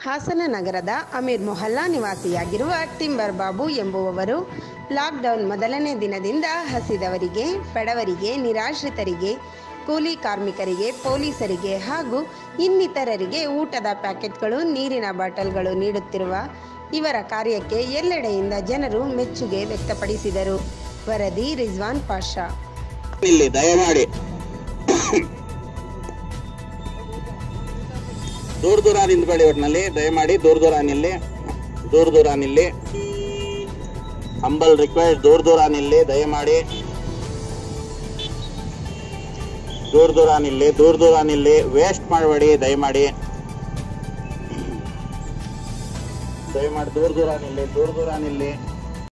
ಹಾಸನ ನಗರದ ಅಮೀರ್ ಮೊಹಲ್ಲಾ ನಿವಾಸಿಯಾಗಿರುವ ಟಿಂಬರ್ ಬಾಬು ಎಂಬುವವರು ಲಾಕ್ಡೌನ್ ಮೊದಲನೇ ದಿನದಿಂದ ಹಸಿದವರಿಗೆ ಬಡವರಿಗೆ ನಿರಾಶ್ರಿತರಿಗೆ ಕೂಲಿ ಕಾರ್ಮಿಕರಿಗೆ ಪೊಲೀಸರಿಗೆ ಹಾಗೂ ಇನ್ನಿತರರಿಗೆ ಊಟದ ಪ್ಯಾಕೆಟ್ಗಳು ನೀರಿನ ಬಾಟಲ್ಗಳು ನೀಡುತ್ತಿರುವ ಇವರ ಕಾರ್ಯಕ್ಕೆ ಎಲ್ಲೆಡೆಯಿಂದ ಜನರು ಮೆಚ್ಚುಗೆ ವ್ಯಕ್ತಪಡಿಸಿದರು ವರದಿ ರಿಜ್ವಾನ್ ಪಾಷಾ ಇಲ್ಲಿ ದಯಮಾಡಿ ದೂರ ದೂರ ನಿಂತ್ಕೊಳ್ಳಿ ಒಟ್ಟಿನಲ್ಲಿ ದಯಮಾಡಿ ದೂರ ದೂರ ನಿಲ್ಲಿ ದೂರ ದೂರ ನಿಲ್ಲಿ ಹಂಬಲ್ ರಿಕ್ವೆಸ್ಟ್ ದೂರ ದೂರ ನಿಲ್ಲಿ ದಯಮಾಡಿ ದೂರ ದೂರ ನಿಲ್ಲಿ ದೂರ ದೂರ ನಿಲ್ಲಿ ವೇಸ್ಟ್ ಮಾಡಬೇಡಿ ದಯಮಾಡಿ ದಯಮಾಡಿ ದೂರ ದೂರ ನಿಲ್ಲಿ ದೂರ ದೂರ ನಿಲ್ಲಿ